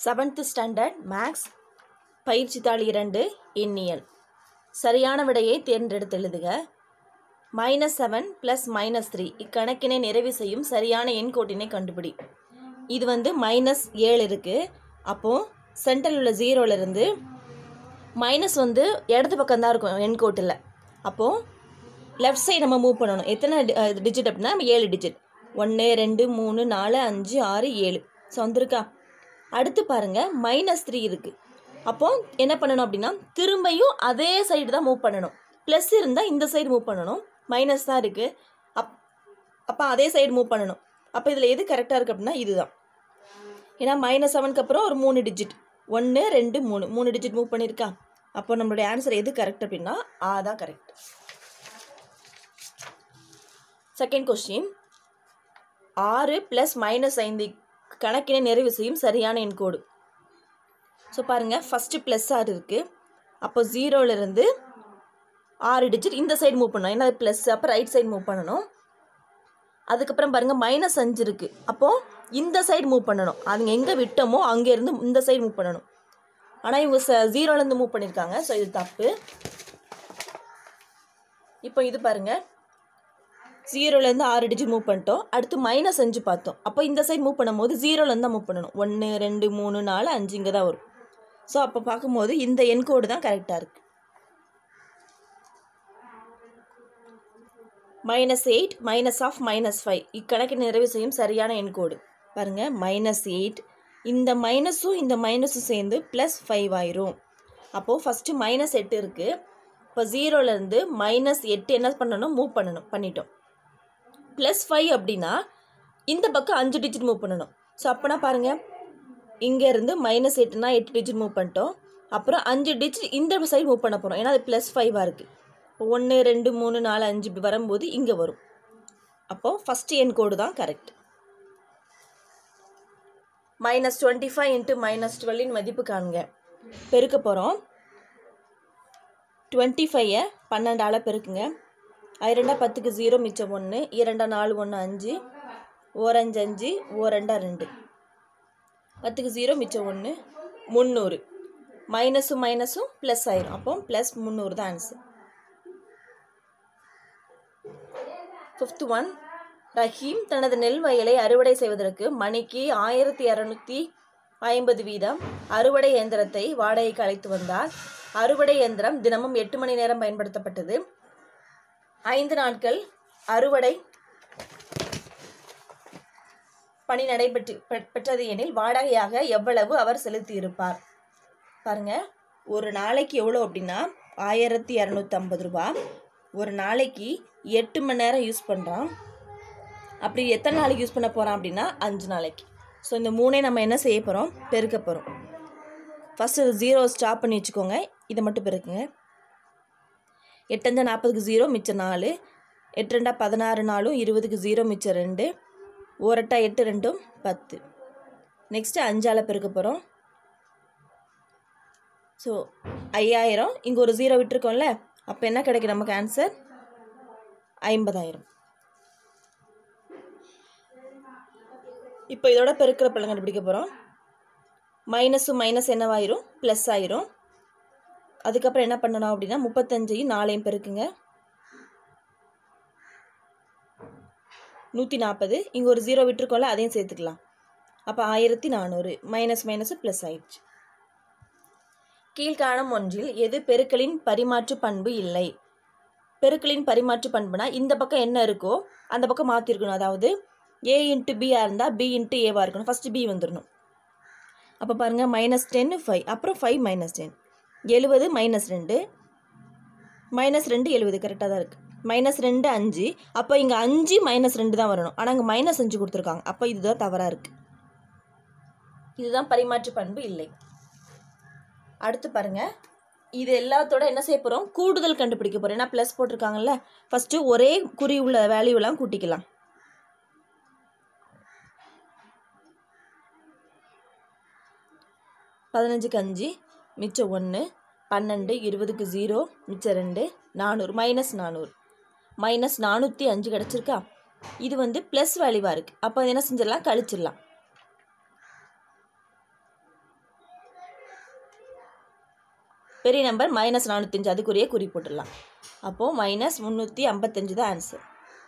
seventh standard maths பயிற்சி தாள் இரண்டு எண்ணியல் சரியான விடையை தேர்ந்தெடுத்து எழுதுக minus seven plus minus three இக்கணக்கினை நிறைவு செய்யும் சரியான எண்கோட்டினை கண்டுபிடி இது வந்து மைனஸ் ஏழு இருக்குது அப்போது சென்டரில் உள்ள ஜீரோலேருந்து மைனஸ் வந்து இடது பக்கம் தான் இருக்கும் எண்கோட்டில் அப்போது லெஃப்ட் சைடு நம்ம மூவ் பண்ணணும் எத்தனை டிஜிட் அப்படின்னா ஏழு டிஜிட் ஒன்று ரெண்டு மூணு நாலு அஞ்சு ஆறு ஏழு ஸோ வந்திருக்கா அடுத்து பாருங்கள் மைனஸ் த்ரீ இருக்குது அப்போது என்ன பண்ணணும் அப்படின்னா திரும்பியும் அதே சைடு தான் மூவ் பண்ணணும் ப்ளஸ் இருந்தால் இந்த சைடு மூவ் பண்ணணும் மைனஸ் தான் இருக்குது அப் அப்போ அதே சைடு மூவ் பண்ணணும் அப்போ இதில் எது கரெக்டாக இருக்குது அப்படின்னா இதுதான் ஏன்னா மைனஸ் செவனுக்கு அப்புறம் ஒரு மூணு டிஜிட் ஒன்று ரெண்டு மூணு மூணு டிஜிட் மூவ் பண்ணியிருக்கா அப்போ நம்மளுடைய ஆன்சர் எது கரெக்ட் அப்படின்னா ஆ தான் கரெக்ட் செகண்ட் கொஸ்டின் ஆறு ப்ளஸ் மைனஸ் ஐந்து கணக்கினை நிறைவு செய்யும் சரியான எண்கோடு ஸோ பாருங்கள் ஃபஸ்ட்டு ப்ளஸ் ஆறு இருக்குது அப்போ ஜீரோலேருந்து ஆறு டிஜிட் இந்த சைடு மூவ் பண்ணணும் ஏன்னா அது ப்ளஸ் அப்போ ரைட் சைடு மூவ் பண்ணணும் அதுக்கப்புறம் பாருங்கள் மைனஸ் அஞ்சு இருக்குது அப்போது இந்த சைடு மூவ் பண்ணணும் அதுங்க எங்கே விட்டோமோ அங்கேருந்து இந்த சைடு மூவ் பண்ணணும் ஆனால் இவங்க ச ஜீரோலேருந்து மூவ் பண்ணியிருக்காங்க ஸோ இது தப்பு இப்போ இது பாருங்கள் ஜீரோலேருந்து ஆறு டிஜிட் மூவ் பண்ணிட்டோம் அடுத்து மைனஸ் அஞ்சு பார்த்தோம் அப்போ இந்த சைடு மூவ் பண்ணும்போது ஜீரோலேருந்து தான் மூவ் பண்ணணும் ஒன்று ரெண்டு மூணு நாலு அஞ்சு இங்கே தான் வரும் ஸோ அப்போ பார்க்கும்போது இந்த எண்கோடு தான் கரெக்டாக இருக்குது minus eight minus of minus five இக்கணக்கு நிறைவு செய்யும் சரியான எண்கோடு பாருங்கள் மைனஸ் எயிட் இந்த மைனஸும் இந்த மைனஸும் சேர்ந்து ப்ளஸ் ஃபைவ் ஆயிரும் அப்போது ஃபஸ்ட்டு மைனஸ் எட்டு இருக்குது இப்போ ஜீரோலேருந்து மைனஸ் எட்டு என்ன பண்ணணும் மூவ் பண்ணணும் பண்ணிட்டோம் ப்ளஸ் ஃபைவ் அப்படின்னா இந்த பக்கம் அஞ்சு டிஜிட் மூவ் பண்ணணும் ஸோ அப்போனா பாருங்கள் இங்கேருந்து மைனஸ் எட்டுனா எட்டு டிஜிட் மூவ் பண்ணிட்டோம் அப்புறம் அஞ்சு டிஜிட் இந்த சைடு மூவ் பண்ண போகிறோம் ஏன்னா அது ப்ளஸ் ஃபைவாக இருக்குது இப்போ ஒன்று ரெண்டு மூணு நாலு அஞ்சு இப்படி வரும்போது இங்கே வரும் அப்போது ஃபஸ்ட்டு என் கோடு தான் correct minus twenty five into minus டுவெல்லின் மதிப்பு காணுங்க பெருக்க போகிறோம் டுவெண்ட்டி ஃபைவை பன்னெண்டால் பெருக்குங்க இரண்டா பத்துக்கு ஜீரோ மிச்சம் ஒன்று இரண்டா நாலு ஒன்று அஞ்சு ஓரஞ்சு அஞ்சு ஓரெண்டா ரெண்டு பத்துக்கு ஜீரோ மிச்சம் ஒன்று முந்நூறு மைனஸும் மைனஸும் ப்ளஸ் ஆயிரும் அப்போ ப்ளஸ் முந்நூறு தான் ஆன்சர் ஃபிஃப்த் ஒன் ரஹீம் தனது நெல் வயலை அறுவடை செய்வதற்கு மணிக்கு ஆயிரத்தி இரநூத்தி ஐம்பது வீதம் அறுவடை இயந்திரத்தை வாடகைக்கு அழைத்து வந்தார் அறுவடை இயந்திரம் தினமும் எட்டு மணி நேரம் பயன்படுத்தப்பட்டது ஐந்து நாட்கள் அறுவடை பணி நடைபெற்று பெற்றது எனில் வாடகையாக எவ்வளவு அவர் செலுத்தியிருப்பார் பாருங்க ஒரு நாளைக்கு எவ்வளோ அப்படின்னா ஆயிரத்தி இரநூத்தம்பது ரூபா ஒரு நாளைக்கு எட்டு மணி நேரம் யூஸ் பண்ணுறான் அப்படி எத்தனை நாளைக்கு யூஸ் பண்ண போகிறான் அப்படின்னா அஞ்சு நாளைக்கு ஸோ இந்த மூணே நம்ம என்ன செய்ய போகிறோம் பெருக்க போகிறோம் ஃபஸ்ட்டு ஜீரோ ஸ்டாப் பண்ணி வச்சுக்கோங்க இதை மட்டும் பெருக்குங்க எட்டஞ்சா நாற்பதுக்கு ஜீரோ மிச்சம் நாலு எட்டு ரெண்டா பதினாறு நாலும் இருபதுக்கு ஜீரோ மிச்சம் ரெண்டு ஓரட்டா எட்டு ரெண்டும் பத்து நெக்ஸ்ட்டு அஞ்சால் பெருக்க போகிறோம் ஸோ ஐயாயிரம் இங்கே ஒரு ஜீரோ விட்டுருக்கோம்ல அப்போ என்ன கிடைக்கும் நமக்கு ஆன்சர் ஐம்பதாயிரம் இப்போ இதோட பெருக்கிற பலன் கண்டுபிடிக்க போகிறோம் மைனஸும் மைனஸ் என்னவாயிரும் ப்ளஸ் ஆயிரும் அதுக்கப்புறம் என்ன பண்ணணும் அப்படின்னா முப்பத்தஞ்சையும் நாலையும் பெருக்குங்க நூற்றி நாற்பது இங்கே ஒரு ஜீரோ விட்டுருக்கோம்ல அதையும் சேர்த்துக்கலாம் அப்போ ஆயிரத்தி நானூறு மைனஸ் மைனஸ் ப்ளஸ் ஆயிடுச்சு கீழ்காணும் ஒன்றில் எது பெருக்களின் பரிமாற்று பண்பு இல்லை பெருக்களின் பரிமாற்று பண்புனா இந்த பக்கம் என்ன இருக்கோ அந்த பக்கம் மாற்றிருக்கணும் அதாவது ஏ இன்ட்டு பியாக இருந்தால் பி இன்ட்டு ஏவாக இருக்கணும் ஃபஸ்ட்டு பி வந்துடணும் அப்போ பாருங்கள் மைனஸ் டென்னு ஃபைவ் அப்புறம் ஃபைவ் மைனஸ் டென் எழுபது மைனஸ் ரெண்டு மைனஸ் ரெண்டு எழுபது கரெக்டாக தான் இருக்குது மைனஸ் ரெண்டு அஞ்சு அப்போ இங்கே அஞ்சு மைனஸ் ரெண்டு தான் வரணும் ஆனால் இங்கே மைனஸ் அஞ்சு கொடுத்துருக்காங்க அப்போ இதுதான் தவறாக இருக்குது இதுதான் பரிமாற்று பண்பு இல்லை அடுத்து பாருங்கள் இது எல்லாத்தோட என்ன செய்ய போகிறோம் கூடுதல் கண்டுபிடிக்க போகிறோம் ஏன்னா ப்ளஸ் போட்டிருக்காங்கல்ல ஃபஸ்ட்டு ஒரே குறி உள்ள வேல்யூலாம் கூட்டிக்கலாம் பதினஞ்சுக்கு அஞ்சு மிச்சம் ஒன்று பன்னெண்டு இருபதுக்கு ஜீரோ மிச்சம் ரெண்டு நானூறு மைனஸ் நானூறு மைனஸ் நானூற்றி அஞ்சு கிடச்சிருக்கா இது வந்து ப்ளஸ் வேல்யூவாக இருக்குது அப்போ என்ன செஞ்சிடலாம் கழிச்சிடலாம் பெரிய நம்பர் மைனஸ் நானூற்றஞ்சு அதுக்குரிய குறி போட்டுடலாம் அப்போது மைனஸ் முந்நூற்றி ஐம்பத்தஞ்சு தான் ஆன்சர்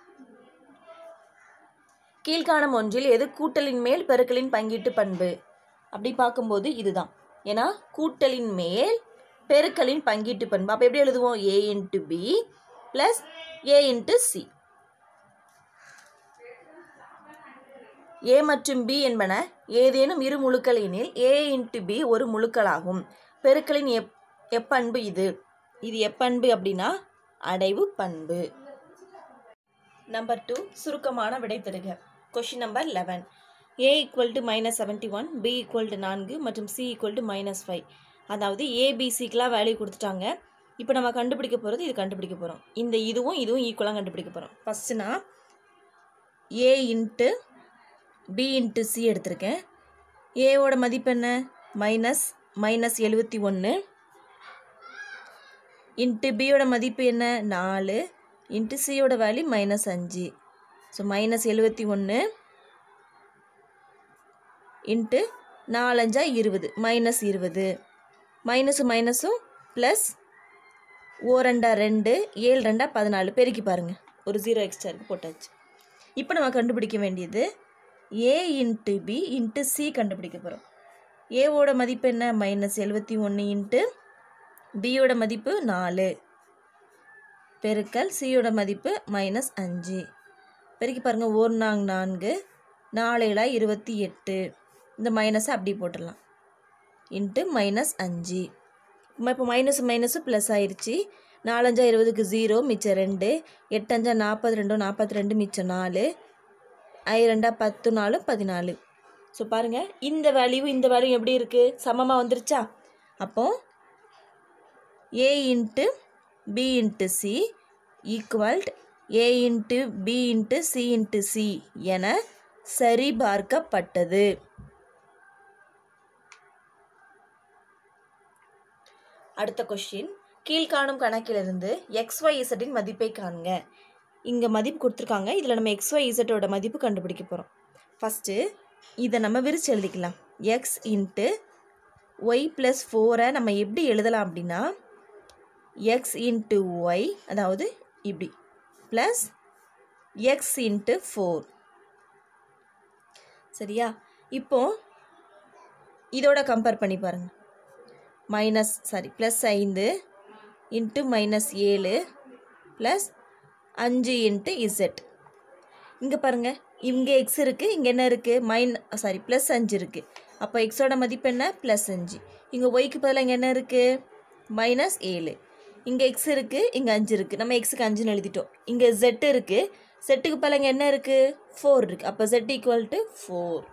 கீழ்காணும் ஒன்றில் எது கூட்டலின் மேல் பெருக்கலின் பங்கீட்டு பண்பு அப்படி பார்க்கும்போது இதுதான் ஏன்னா கூட்டலின் மேல் பெருக்கலின் பங்கீட்டு பண்பு அப்போ எப்படி எழுதுவோம் A into B plus A into C A மற்றும் பி என்பன ஏதேனும் இரு முழுக்கள் எனில் ஏ இன்ட்டு பி ஒரு முழுக்களாகும் பெருக்கலின் எப் எப்பண்பு இது இது எப்பண்பு அப்படின்னா அடைவு பண்பு நம்பர் டூ சுருக்கமான விடை தருக question number eleven A equal to minus seventy one B equal to நான்கு மற்றும் C equal to minus five அதாவது ஏபிசிக்கெலாம் வேல்யூ கொடுத்துட்டாங்க இப்போ நம்ம கண்டுபிடிக்க போகிறது இது கண்டுபிடிக்க போகிறோம் இந்த இதுவும் இதுவும் ஈக்குவலாக கண்டுபிடிக்க போகிறோம் ஃபஸ்ட்டுனா A into B into C எடுத்திருக்கேன் ஏவோட மதிப்பு என்ன மைனஸ் மைனஸ் எழுபத்தி ஒன்று இன்ட்டு பியோட மதிப்பு என்ன நாலு இன்ட்டு சியோட வேல்யூ மைனஸ் அஞ்சு ஸோ மைனஸ் எழுபத்தி ஒன்று இன்ட்டு நாலஞ்சா இருபது மைனஸ் இருபது மைனஸும் மைனஸும் ப்ளஸ் ஓ ரெண்டா ரெண்டு ஏழு ரெண்டா பதினாலு பெருக்கி பாருங்கள் ஒரு ஜீரோ எக்ஸ்ட்ரா இருக்கு போட்டாச்சு இப்போ நம்ம கண்டுபிடிக்க வேண்டியது A into B into C கண்டுபிடிக்க போகிறோம் ஏவோட மதிப்பு என்ன மைனஸ் எழுபத்தி ஒன்று இன்ட்டு பியோட மதிப்பு நாலு பெருக்கல் சியோட மதிப்பு மைனஸ் அஞ்சு பெருக்கி பாருங்கள் ஒரு நாங் நான்கு நாலேழா இருபத்தி எட்டு இந்த மைனஸை அப்படி போட்டுடலாம் இன்ட்டு மைனஸ் அஞ்சு இப்போ மைனஸ் மைனஸு ப்ளஸ் ஆயிடுச்சு நாலஞ்சா இருபதுக்கு ஜீரோ மிச்சம் ரெண்டு எட்டஞ்சா நாற்பது ரெண்டும் நாற்பத்தி ரெண்டு மிச்சம் நாலு ஐ ரெண்டா பத்து நாலு பதினாலு ஸோ பாருங்கள் இந்த வேல்யூ இந்த வேல்யூ எப்படி இருக்குது சமமாக வந்துருச்சா அப்போது A into B into C equal to A into B into C into C என சரிபார்க்கப்பட்டது அடுத்த கொஷின் கீழ்காணும் கணக்கிலிருந்து எக்ஸ்ஒய் இசட்டின் மதிப்பை காண்க இங்கே மதிப்பு கொடுத்துருக்காங்க இதில் நம்ம எக்ஸ்ஒய் இசட்டோட மதிப்பு கண்டுபிடிக்க போகிறோம் ஃபஸ்ட்டு இதை நம்ம விரிச்சு எழுதிக்கலாம் எக்ஸ் இன்ட்டு ஒய் ப்ளஸ் ஃபோரை நம்ம எப்படி எழுதலாம் அப்படின்னா எக்ஸ் இன்ட்டு ஒய் அதாவது இப்படி ப்ளஸ் எக்ஸ் இன்ட்டு ஃபோர் சரியா இப்போ இதோட கம்பேர் பண்ணி பாருங்கள் மைனஸ் சாரி ப்ளஸ் ஐந்து இன்ட்டு மைனஸ் ஏழு ப்ளஸ் அஞ்சு இன்ட்டு இசட் இங்கே பாருங்கள் இங்கே எக்ஸ் இருக்குது இங்கே என்ன இருக்குது மைன் சாரி ப்ளஸ் அஞ்சு இருக்குது அப்போ எக்ஸோட மதிப்பு என்ன ப்ளஸ் அஞ்சு இங்கே ஒய்க்கு பதிலாக இங்கே என்ன இருக்குது மைனஸ் ஏழு இங்கே எக்ஸ் இருக்குது இங்கே அஞ்சு இருக்குது நம்ம எக்ஸுக்கு அஞ்சுன்னு எழுதிட்டோம் இங்கே ஜெட் இருக்குது செட்டுக்கு பதிலாக இங்கே என்ன இருக்குது ஃபோர் இருக்குது அப்போ Z equal to four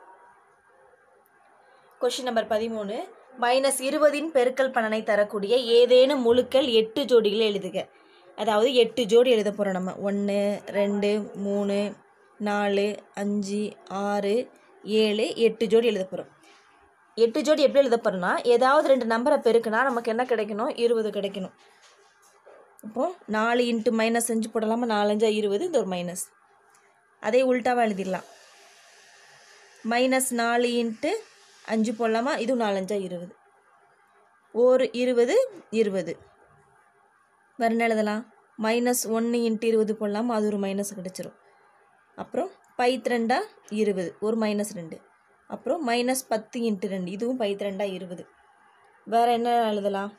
question number பதிமூணு மைனஸ் இருபதின் பெருக்கல் பலனை தரக்கூடிய ஏதேனும் முழுக்கள் எட்டு ஜோடிகளை எழுதுக அதாவது எட்டு ஜோடி எழுத போகிறோம் நம்ம ஒன்று ரெண்டு மூணு நாலு அஞ்சு ஆறு ஏழு எட்டு ஜோடி எழுத போகிறோம் எட்டு ஜோடி எப்படி எழுத போகிறோம்னா ஏதாவது ரெண்டு நம்பரை பெருக்குனா நமக்கு என்ன கிடைக்கணும் இருபது கிடைக்கணும் இப்போது நாலு இன்ட்டு மைனஸ் அஞ்சு போடலாமா நாலஞ்சா இருபது இந்த ஒரு மைனஸ் அதே உல்ட்டாவாக எழுதிடலாம் மைனஸ் நாலு இன்ட்டு அஞ்சு போடலாமா இதுவும் நாலஞ்சா இருபது ஒரு இருபது இருபது வேறு என்ன எழுதலாம் மைனஸ் ஒன்று இன்ட்டு இருபது போடலாமா அது ஒரு மைனஸ் கிடச்சிரும் அப்புறம் பைத் ரெண்டா இருபது ஒரு மைனஸ் ரெண்டு அப்புறம் மைனஸ் பத்து இன்ட்டு ரெண்டு இதுவும் பைத் ரெண்டா இருபது வேறு என்ன எழுதலாம்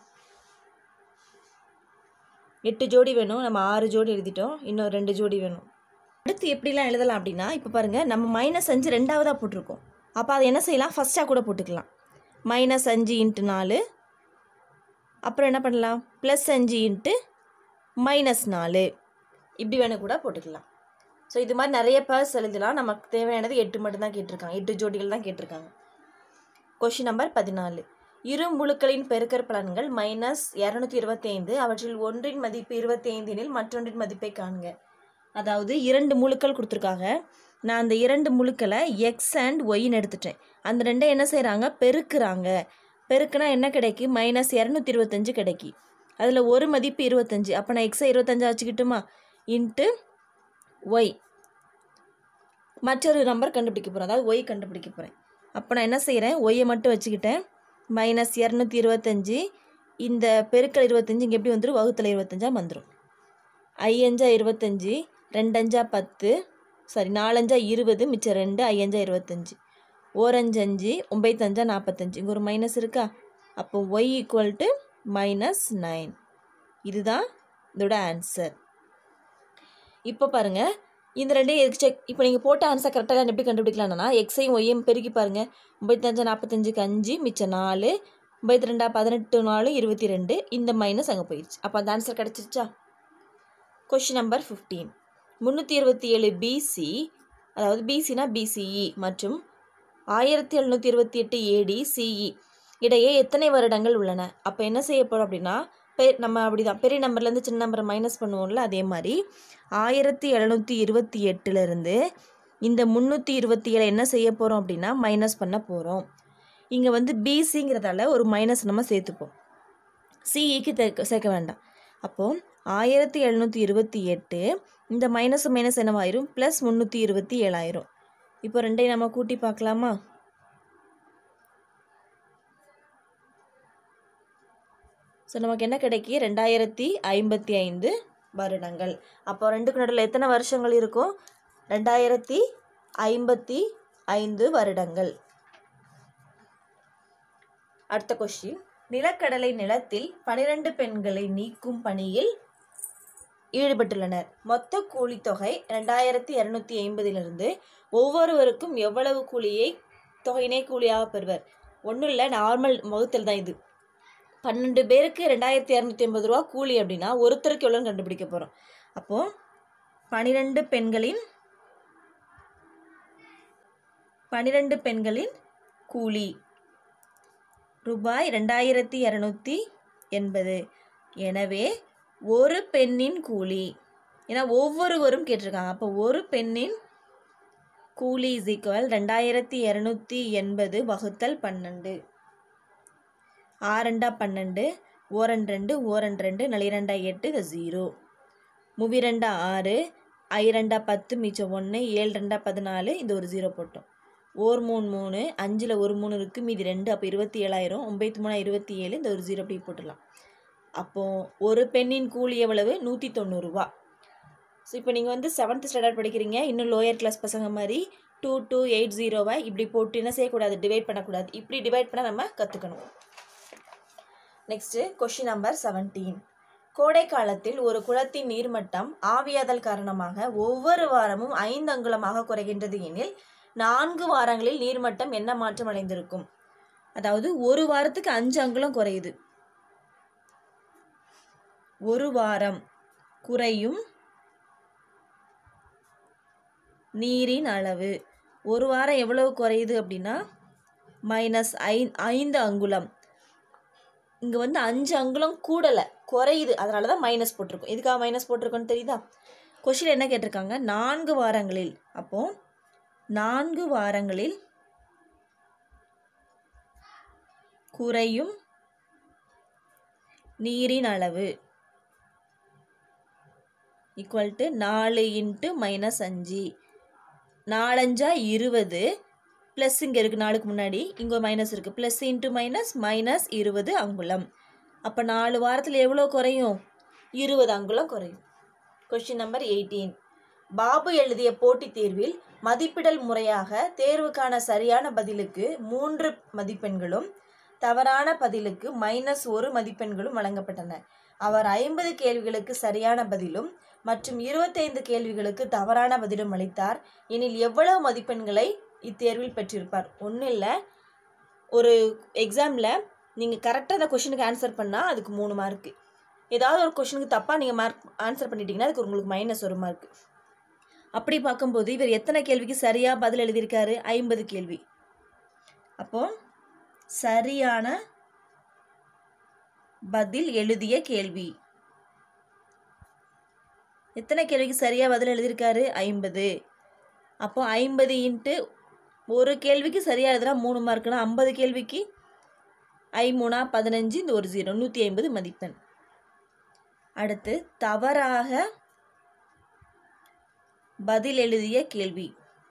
எட்டு ஜோடி வேணும் நம்ம ஆறு ஜோடி எழுதிட்டோம் இன்னும் ரெண்டு ஜோடி வேணும் அடுத்து எப்படிலாம் எழுதலாம் அப்படின்னா இப்போ பாருங்கள் நம்ம மைனஸ் அஞ்சு ரெண்டாவதாக போட்டிருக்கோம் அப்போ அதை என்ன செய்யலாம் ஃபஸ்ட்டாக கூட போட்டுக்கலாம் மைனஸ் அஞ்சு இன்ட்டு நாலு அப்புறம் என்ன பண்ணலாம் ப்ளஸ் அஞ்சு இன்ட்டு மைனஸ் நாலு இப்படி வேணும் கூட போட்டுக்கலாம் ஸோ இது மாதிரி நிறைய பேர்ஸ் எழுதலாம் நமக்கு தேவையானது எட்டு மட்டும்தான் கேட்டிருக்காங்க எட்டு ஜோடிகள் தான் கேட்டிருக்காங்க கொஷின் நம்பர் பதினாலு இரு முழுக்களின் பெருக்கற் பலன்கள் மைனஸ் இரநூத்தி இருபத்தைந்து அவற்றில் ஒன்றின் மதிப்பு இருபத்தைந்து எனில் மற்றொன்றின் மதிப்பை காண்க அதாவது இரண்டு முழுக்கள் கொடுத்துருக்காங்க நான் அந்த இரண்டு முழுக்களை எக்ஸ் அண்ட் ஒய்ன்னு எடுத்துட்டேன் அந்த ரெண்டை என்ன செய்கிறாங்க பெருக்குறாங்க பெருக்குனா என்ன கிடைக்கு மைனஸ் இரநூத்தி இருபத்தஞ்சு கிடைக்கி அதில் ஒரு மதிப்பு இருபத்தஞ்சு அப்போ நான் எக்ஸை இருபத்தஞ்சா வச்சுக்கிட்டுமா இன்ட்டு ஒய் மற்றொரு நம்பர் கண்டுபிடிக்க போகிறேன் அதாவது ஒய் கண்டுபிடிக்க போகிறேன் அப்போ நான் என்ன செய்கிறேன் ஒய்யை மட்டும் வச்சுக்கிட்டேன் மைனஸ் இரநூத்தி இருபத்தஞ்சி இந்த பெருக்கல் இருபத்தஞ்சு இங்கே எப்படி வந்துடும் வகுத்தல் இருபத்தஞ்சா வந்துடும் ஐயஞ்சா இருபத்தஞ்சி ரெண்டஞ்சா பத்து சாரி நாலஞ்சா இருபது மிச்சம் ரெண்டு ஐயஞ்சா இருபத்தஞ்சி ஓரஞ்சஞ்சு ஒம்பைத்தஞ்சா நாற்பத்தஞ்சு இங்கே ஒரு மைனஸ் இருக்கா அப்போ Y equal to minus nine இதுதான் இதோட ஆன்சர் இப்போ பாருங்கள் இந்த ரெண்டையும் எதுக்கு செக் இப்போ நீங்கள் போட்ட ஆன்சர் கரெக்டாக எப்படி கண்டுபிடிக்கலாம்னா எக்ஸையும் ஒய்யும் பெருக்கி பாருங்கள் ஒம்பத்தஞ்சா நாற்பத்தஞ்சுக்கு அஞ்சு மிச்சம் நாலு ஒம்பத்தி ரெண்டா பதினெட்டு நாலு இருபத்தி ரெண்டு இந்த மைனஸ் அங்கே போயிடுச்சு அப்போ அந்த ஆன்சர் கிடச்சிருச்சா கொஷின் நம்பர் ஃபிஃப்டீன் முந்நூற்றி இருபத்தி ஏழு பிசி அதாவது பிசினா பிசிஇ மற்றும் ஆயிரத்தி எழுநூற்றி இருபத்தி எட்டு ஏடி சிஇ இடையே எத்தனை வருடங்கள் உள்ளன அப்போ என்ன செய்ய போகிறோம் அப்படின்னா பெ நம்ம அப்படி தான் பெரிய நம்பர்லேருந்து சின்ன நம்பரை மைனஸ் பண்ணுவோம்ல அதே மாதிரி ஆயிரத்தி எழுநூற்றி இருபத்தி எட்டுலேருந்து இந்த முந்நூற்றி இருபத்தி ஏழு என்ன செய்ய போகிறோம் அப்படின்னா மைனஸ் பண்ண போகிறோம் இங்கே வந்து பிசிங்கிறதால ஒரு மைனஸ் நம்ம சேர்த்துப்போம் சிஇக்கு சேர்க்க சேர்க்க வேண்டாம் அப்போது ஆயிரத்தி எழுநூற்றி இருபத்தி எட்டு இந்த மைனஸ் மைனஸ் என்னவாயிரும் ப்ளஸ் முந்நூற்றி இருபத்தி ஏழாயிரம் இப்போ ரெண்டையும் நம்ம கூட்டி பார்க்கலாமா ஸோ நமக்கு என்ன கிடைக்கி ரெண்டாயிரத்தி ஐம்பத்தி ஐந்து வருடங்கள் அப்போ ரெண்டுக்கு நடுவில் எத்தனை வருஷங்கள் இருக்கும் ரெண்டாயிரத்தி ஐம்பத்தி ஐந்து வருடங்கள் அடுத்த கொஸ்டின் நிலக்கடலை நிலத்தில் பனிரெண்டு பெண்களை நீக்கும் பணியில் ஈடுபட்டுள்ளனர் மொத்த கூலித்தொகை ரெண்டாயிரத்தி இரநூத்தி ஐம்பதிலிருந்து ஒவ்வொருவருக்கும் எவ்வளவு கூலியை தொகையினை கூலியாக பெறுவர் ஒன்றும் இல்லை நார்மல் வகுத்தல் தான் இது பன்னெண்டு பேருக்கு ரெண்டாயிரத்தி இரநூத்தி ஐம்பது ரூபா கூலி அப்படின்னா ஒருத்தருக்கு எவ்வளோன்னு கண்டுபிடிக்க போகிறோம் அப்போது பனிரெண்டு பெண்களின் பனிரெண்டு பெண்களின் கூலி ரூபாய் ரெண்டாயிரத்தி இரநூத்தி எண்பது எனவே ஒரு பெண்ணின் கூலி ஏன்னா ஒவ்வொருவரும் கேட்டிருக்காங்க அப்போ ஒரு பெண்ணின் கூலி இஸ் ஈக்குவல் ரெண்டாயிரத்தி இரநூத்தி எண்பது வகுத்தல் பன்னெண்டு ஆறண்டா பன்னெண்டு ஓரன் ரெண்டு ஓரன் ரெண்டு நளிரெண்டா எட்டு இது ஜீரோ முவி ரெண்டா ஆறு ஐ ரெண்டா பத்து மிச்சம் ஒன்று ஏழு ரெண்டா பதினாலு இந்த ஒரு ஜீரோ போட்டோம் ஓர் மூணு மூணு அஞ்சில் ஒரு மூணு இருக்குது மீதி ரெண்டு அப்போ இருபத்தி ஏழாயிரம் ஒம்பத்தி மூணா இருபத்தி ஏழு இந்த ஒரு ஜீரோ அப்படி போட்டுடலாம் அப்போது ஒரு பெண்ணின் கூலி எவ்வளவு நூற்றி தொண்ணூறுரூவா ஸோ இப்போ நீங்கள் வந்து செவன்த் ஸ்டாண்டர்ட் படிக்கிறீங்க இன்னும் லோயர் கிளாஸ் பசங்க மாதிரி டூ டூ எயிட் ஜீரோவை இப்படி போட்டு என்ன செய்யக்கூடாது டிவைட் பண்ணக்கூடாது இப்படி டிவைட் பண்ண நம்ம கற்றுக்கணும் நெக்ஸ்ட்டு கொஷின் நம்பர் செவன்டீன் கோடை காலத்தில் ஒரு குளத்தின் நீர்மட்டம் ஆவியாதல் காரணமாக ஒவ்வொரு வாரமும் ஐந்து அங்குலமாக குறைகின்றது எனில் நான்கு வாரங்களில் நீர்மட்டம் என்ன மாற்றம் அடைந்திருக்கும் அதாவது ஒரு வாரத்துக்கு அஞ்சு அங்குலம் குறையுது ஒரு வாரம் குறையும் நீரின் அளவு ஒரு வாரம் எவ்வளவு குறையுது அப்படின்னா மைனஸ் ஐ ஐந்து அங்குலம் இங்கே வந்து அஞ்சு அங்குலம் கூடலை குறையுது அதனால தான் மைனஸ் போட்டிருக்கோம் எதுக்காக மைனஸ் போட்டிருக்கோன்னு தெரியுதா கொஷின் என்ன கேட்டிருக்காங்க நான்கு வாரங்களில் அப்போ நான்கு வாரங்களில் குறையும் நீரின் அளவு ஈக்குவல் டு நாலு இன்ட்டு மைனஸ் அஞ்சு நாலஞ்சா இருபது ப்ளஸ் இங்கே இருக்குது நாளுக்கு முன்னாடி இங்கே ஒரு மைனஸ் இருக்குது ப்ளஸ் இன்ட்டு மைனஸ் மைனஸ் இருபது அங்குலம் அப்போ நாலு வாரத்தில் எவ்வளோ குறையும் இருபது அங்குலம் குறையும் கொஷின் நம்பர் எயிட்டீன் பாபு எழுதிய போட்டித் தேர்வில் மதிப்பிடல் முறையாக தேர்வுக்கான சரியான பதிலுக்கு மூன்று மதிப்பெண்களும் தவறான பதிலுக்கு மைனஸ் ஒரு மதிப்பெண்களும் வழங்கப்பட்டன அவர் ஐம்பது கேள்விகளுக்கு சரியான பதிலும் மற்றும் இருபத்தைந்து கேள்விகளுக்கு தவறான பதிலும் அளித்தார் எனில் எவ்வளவு மதிப்பெண்களை இத்தேர்வில் பெற்றிருப்பார் ஒன்றும் இல்லை ஒரு எக்ஸாமில் நீங்கள் கரெக்டாக அந்த கொஷினுக்கு ஆன்சர் பண்ணால் அதுக்கு மூணு மார்க்கு ஏதாவது ஒரு கொஷினுக்கு தப்பாக நீங்கள் மார்க் ஆன்சர் பண்ணிட்டீங்கன்னா அதுக்கு உங்களுக்கு மைனஸ் ஒரு மார்க் அப்படி பார்க்கும்போது இவர் எத்தனை கேள்விக்கு சரியாக பதில் எழுதியிருக்காரு ஐம்பது கேள்வி அப்போ சரியான பதில் எழுதிய கேள்வி எத்தனை கேள்விக்கு சரியாக பதில் எழுதியிருக்காரு ஐம்பது அப்போ ஐம்பது இன்ட்டு ஒரு கேள்விக்கு சரியாக எழுதுனா மூணு மார்க்குனா ஐம்பது கேள்விக்கு ஐ மூணா பதினஞ்சு இந்த ஒரு ஜீரோ நூற்றி ஐம்பது மதிப்பெண் அடுத்து தவறாக பதில் எழுதிய கேள்வி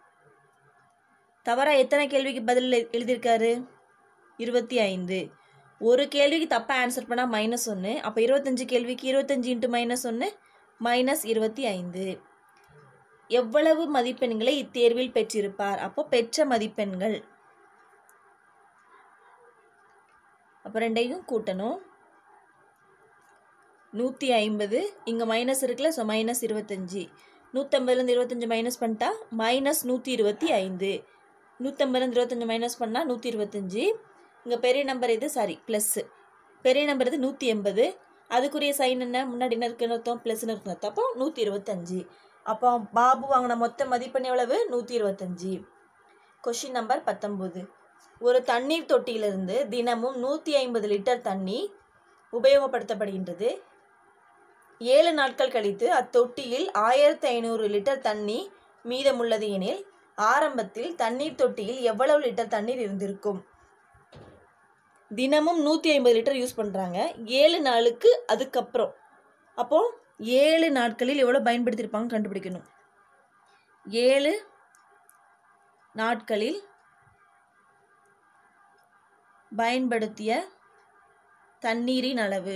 தவறா எத்தனை கேள்விக்கு பதில் எழு- எழுதியிருக்காரு இருபத்தி ஐந்து ஒரு கேள்விக்கு தப்பாக ஆன்சர் பண்ணால் மைனஸ் ஒன்று அப்போ இருபத்தஞ்சு கேள்விக்கு இருபத்தஞ்சு இன்ட்டு மைனஸ் ஒன்று மைனஸ் இருபத்தி ஐந்து எவ்வளவு மதிப்பெண்களை இத்தேர்வில் பெற்றிருப்பார் அப்போ பெற்ற மதிப்பெண்கள் அப்போ ரெண்டையும் கூட்டணும் நூற்றி ஐம்பது இங்கே மைனஸ் இருக்குல்ல ஸோ மைனஸ் இருபத்தஞ்சி நூற்றம்பதுலேருந்து இருபத்தஞ்சி மைனஸ் பண்ணிட்டா மைனஸ் நூற்றி இருபத்தி ஐந்து நூற்றம்பதுலேருந்து இருபத்தஞ்சி மைனஸ் பண்ணால் நூற்றி இருபத்தஞ்சி இங்கே பெரிய நம்பர் இது சாரி ப்ளஸ்ஸு பெரிய நம்பர் இது நூற்றி எண்பது அதுக்குரிய சைன் என்ன முன்னாடி என்ன இருக்குன்னு அர்த்தம் ப்ளஸ்னு இருக்குன்னு அர்த்தம் அப்போ நூற்றி இருபத்தஞ்சி அப்போ பாபு வாங்கின மொத்த மதிப்பெண் எவ்வளவு நூற்றி இருபத்தஞ்சி கொஷின் நம்பர் பத்தொம்போது ஒரு தண்ணீர் தொட்டியிலிருந்து தினமும் நூற்றி ஐம்பது லிட்டர் தண்ணி உபயோகப்படுத்தப்படுகின்றது ஏழு நாட்கள் கழித்து அத்தொட்டியில் ஆயிரத்தி ஐநூறு லிட்டர் தண்ணி மீதமுள்ளது எனில் ஆரம்பத்தில் தண்ணீர் தொட்டியில் எவ்வளவு லிட்டர் தண்ணீர் இருந்திருக்கும் தினமும் நூற்றி ஐம்பது லிட்டர் யூஸ் பண்ணுறாங்க ஏழு நாளுக்கு அதுக்கப்புறம் அப்போ ஏழு நாட்களில் எவ்வளோ பயன்படுத்தியிருப்பாங்க கண்டுபிடிக்கணும் ஏழு நாட்களில் பயன்படுத்திய தண்ணீரின் அளவு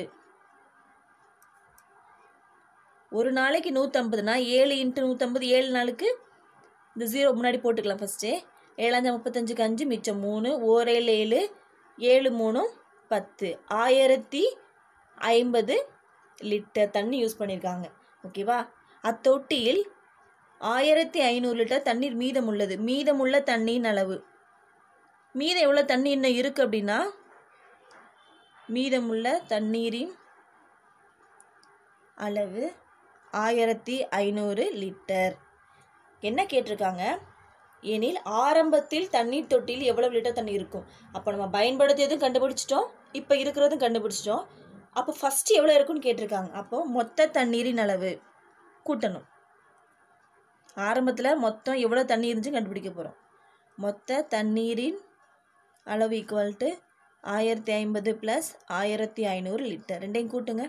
ஒரு நாளைக்கு நூற்றம்பதுனா ஏழு இன்ட்டு நூற்றம்பது ஏழு நாளுக்கு இந்த ஜீரோ முன்னாடி போட்டுக்கலாம் ஃபஸ்ட்டு ஏழாஞ்சா முப்பத்தஞ்சுக்கு அஞ்சு மிச்சம் மூணு ஓரேழு ஏழு ஏழு மூணு பத்து ஆயிரத்தி ஐம்பது லிட்டர் தண்ணி யூஸ் பண்ணியிருக்காங்க ஓகேவா அத்தொட்டியில் ஆயிரத்தி ஐநூறு லிட்டர் தண்ணீர் மீதம் உள்ளது மீதமுள்ள தண்ணியின் அளவு மீதம் எவ்வளோ தண்ணி இன்னும் இருக்குது அப்படின்னா மீதமுள்ள தண்ணீரின் அளவு ஆயிரத்தி ஐநூறு லிட்டர் என்ன கேட்டிருக்காங்க எனில் ஆரம்பத்தில் தண்ணீர் தொட்டியில் எவ்வளவு லிட்டர் தண்ணி இருக்கும் அப்போ நம்ம பயன்படுத்தியதும் கண்டுபிடிச்சிட்டோம் இப்போ இருக்கிறதும் கண்டுபிடிச்சிட்டோம் அப்போ ஃபஸ்ட்டு எவ்வளோ இருக்குன்னு கேட்டிருக்காங்க அப்போ மொத்த தண்ணீரின் அளவு கூட்டணும் ஆரம்பத்தில் மொத்தம் எவ்வளோ தண்ணி இருந்துச்சு கண்டுபிடிக்க போகிறோம் மொத்த தண்ணீரின் அளவு ஈக்குவல் டு ஆயிரத்தி ஐம்பது ப்ளஸ் ஆயிரத்தி ஐநூறு லிட்டர் ரெண்டையும் கூட்டுங்க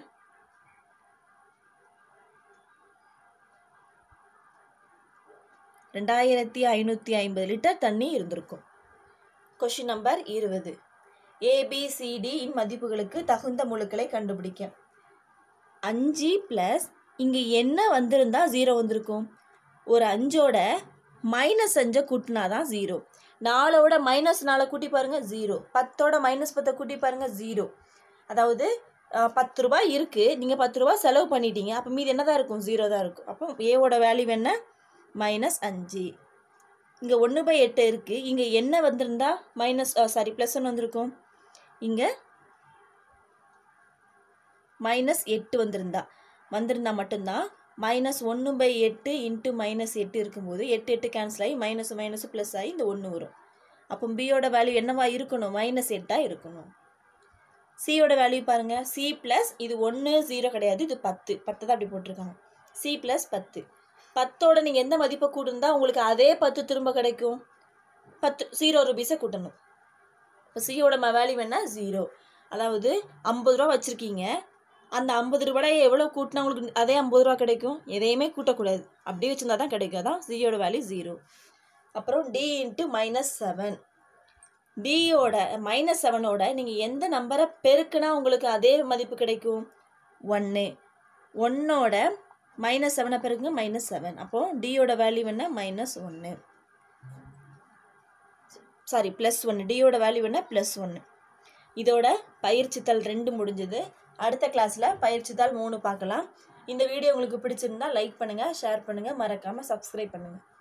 ரெண்டாயிரத்தி ஐநூற்றி ஐம்பது லிட்டர் தண்ணி இருந்திருக்கும் கொஷின் நம்பர் இருபது ஏபிசிடி இன் மதிப்புகளுக்கு தகுந்த முழுக்களை கண்டுபிடிக்க அஞ்சு ப்ளஸ் இங்கே என்ன வந்திருந்தா ஜீரோ வந்திருக்கும் ஒரு அஞ்சோட மைனஸ் அஞ்சை கூட்டினா தான் ஜீரோ நாலோட மைனஸ் நாலை கூட்டி பாருங்கள் ஜீரோ பத்தோட மைனஸ் பத்தை கூட்டி பாருங்கள் ஜீரோ அதாவது அஹ், பத்து ரூபாய் இருக்குது நீங்கள் பத்து ரூபாய் செலவு பண்ணிட்டீங்க அப்போ மீதி என்ன தான் இருக்கும் ஜீரோ தான் இருக்கும் அப்போ ஏவோட வேல்யூ என்ன மைனஸ் அஞ்சு இங்கே ஒன்று பை எட்டு இருக்குது இங்கே என்ன வந்திருந்தா மைனஸ் சாரி ப்ளஸ் ஒன்று வந்திருக்கும் இங்கே மைனஸ் எட்டு வந்திருந்தா வந்திருந்தா மட்டும்தான் மைனஸ் ஒன்று பை எட்டு இன்ட்டு மைனஸ் எட்டு இருக்கும்போது எட்டு எட்டு கேன்சல் ஆகி மைனஸ் மைனஸ் ப்ளஸ் ஆகி இந்த ஒன்று வரும் அப்போ பியோட வேல்யூ என்னவா இருக்கணும் மைனஸ் எட்டாக இருக்கணும் சியோட வேல்யூ பாருங்கள் சி ப்ளஸ் இது ஒன்று ஜீரோ கிடையாது இது பத்து பத்து தான் அப்படி போட்டிருக்காங்க சி ப்ளஸ் பத்து பத்தோட நீங்கள் எந்த மதிப்பை கூட்டிருந்தா உங்களுக்கு அதே பத்து திரும்ப கிடைக்கும் பத்து ஜீரோ ருபீஸை கூட்டணும் இப்போ சியோட வேல்யூ என்ன ஜீரோ அதாவது ஐம்பது ரூபா வச்சுருக்கீங்க அந்த ஐம்பது ரூபாய் எவ்வளோ கூட்டினா உங்களுக்கு அதே ஐம்பது ரூபா கிடைக்கும் எதையுமே கூட்டக்கூடாது அப்படியே வச்சுருந்தா தான் கிடைக்கும் அதான் சியோட வேல்யூ ஜீரோ அப்புறம் டி இன்ட்டு மைனஸ் செவன் டியோட மைனஸ் செவனோட நீங்கள் எந்த நம்பரை பெருக்குனா உங்களுக்கு அதே மதிப்பு கிடைக்கும் ஒன்று ஒன்னோட மைனஸ் செவனை பெருக்குங்க மைனஸ் செவன் அப்போது டியோட வேல்யூ என்ன மைனஸ் ஒன்று சாரி ப்ளஸ் ஒன்று டியோட வேல்யூ என்ன ப்ளஸ் ஒன்று இதோட பயிற்சித்தாள் ரெண்டு முடிஞ்சது அடுத்த கிளாஸில் பயிற்சித்தாள் மூணு பார்க்கலாம் இந்த வீடியோ உங்களுக்கு பிடிச்சிருந்தா லைக் பண்ணுங்கள் ஷேர் பண்ணுங்கள் மறக்காமல் சப்ஸ்கிரைப் பண்ணுங்கள்